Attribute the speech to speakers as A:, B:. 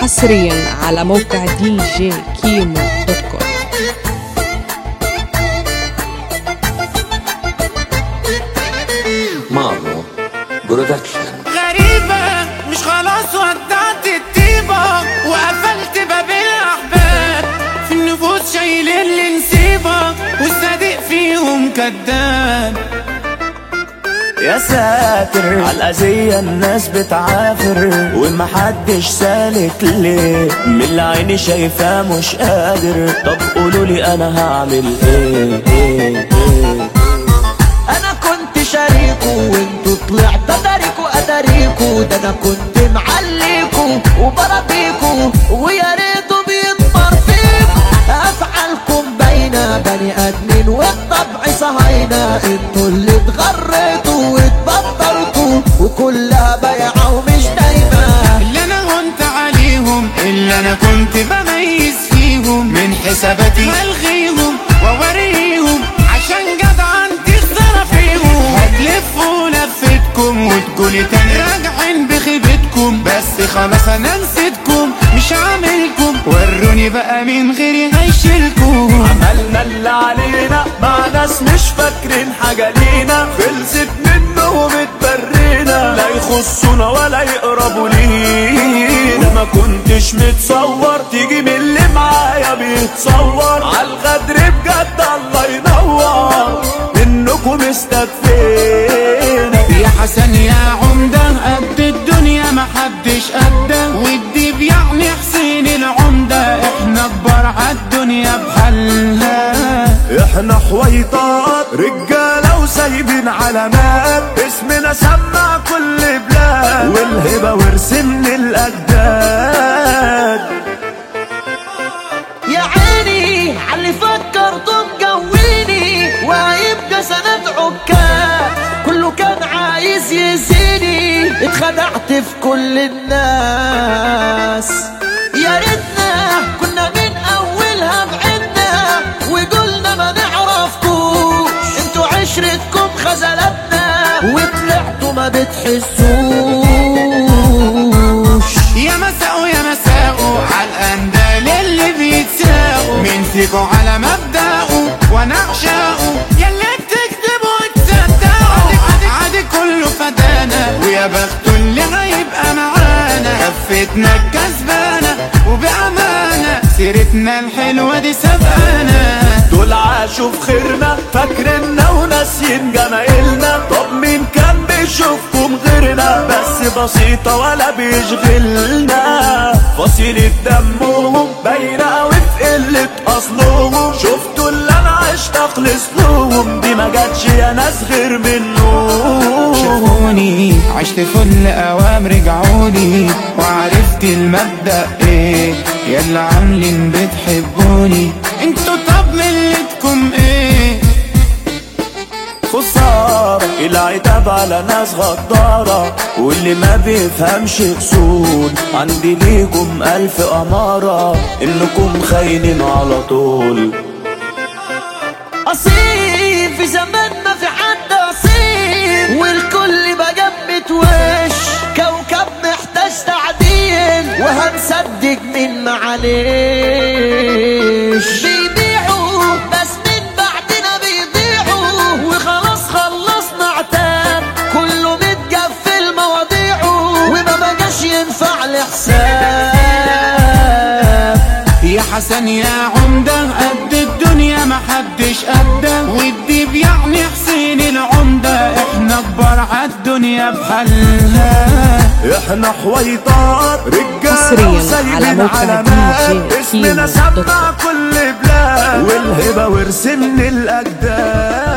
A: حصريا على موقع دي جي كيمو دوت كوم
B: مارو برودكشن
C: غريبة مش خلاص ودعت الطيبة وقفلت باب الأحباب في النفوس شايلين لي نسيبة والصديق فيهم كداب
D: يا ساتر عالأذية الناس بتعافر ومحدش سالك ليه من اللي عيني شايفاه مش قادر طب قولولي انا هعمل ايه, إيه, إيه انا كنت شريكو وانتوا طلعت اتاريكو اتاريكو ده انا كنت معليكو وبربيكو ويا ريته بيطمر فيكو افعالكم باينه بني ادمين والطبع صهاينه انتوا اللي اتغريتوا واتبطرتوا وكلها بايعه ومش دايمه
C: اللي أنا هنت عليهم اللي أنا كنت بميز فيهم من حساباتي ألغيهم وأوريهم عشان جدعان تخسر فيهم هتلفوا لفتكم وتقولي تاني راجعين بخيبتكم بس خلاص أنا نسيتكم مش عاملكم وروني بقى مين غيري هيشيلكم
D: عملنا اللي علينا مع ناس مش فاكرين حاجة لينا خلصت منهم اتبرينا لا يخصونا ولا يقربوا لينا ما كنتش متصور تيجي من اللي معايا بيتصور عالغدر بجد الله ينور منكم استكفينا
C: يا حسن يا عمدة قد الدنيا محدش قده والديب يعني حسين العمدة احنا كبار عالدنيا بحالها
D: احنا حويطات رجالة وسايبين علامات اسمنا سمع كل بلاد والهبة ورث من الاجداد يا عيني عاللي فكرته مقويني وهيبقى سند عكاد كله كان عايز يزيني اتخدعت في كل الناس يا ريتنا كنا من اولها بعدنا وقلنا ما نعرفكوش انتوا عشرتكم خزلتنا وطلعتوا ما بتحسوش
C: يا مساء يا مساء عالاندال اللي بيتساقوا مين فيكو على مبدأه وانا اعشاقه يلي بتكتبوا وتصدقوا عادي كله فدانا ويا بخته اللي هيبقى معانا كفتنا الكسبانة وبأمانة سيرتنا الحلوة دي سبقانا
D: دول عاشوا في خيرنا فاكرنا وناسيين جمايلنا طب مين كان بيشوفكم غيرنا بس بسيطة ولا بيشغلنا فصيلة دمهم باينة أوي في قلة أصلهم شفتوا اللي أنا عشت أخلص لهم دي ما جاتش يا ناس غير منهم
C: شافوني عشت فل اوام رجعولي وعرفت المبدأ ايه يلا عاملين بتحبوني انتوا طب ملتكم ايه
D: خسارة العتاب على ناس غدارة واللي ما بيفهمش اصول عندي ليكم ألف أمارة إنكم خاينين على طول أصيل في زمان ما في حد أصيل والكل بقى بتوش كوكب محتاج تعديل وهنصدق من معلش بيبيعوا بس من بعدنا بيضيعوا وخلاص خلصنا عتاب كله متقفل مواضيعه وما بقاش ينفع الحساب
C: يا حسن يا عمدة قد الدنيا محدش قده والديب يعني حسين العمدة احنا كبار عالدنيا بحالها
D: احنا حويطات
A: حصرياً
D: رجاله
A: على
D: وسايبين
A: موقع
D: علامات
A: DJ
D: اسمنا
A: كيمو دوت
D: سمع كل بلاد والهبه ورث من الاجداد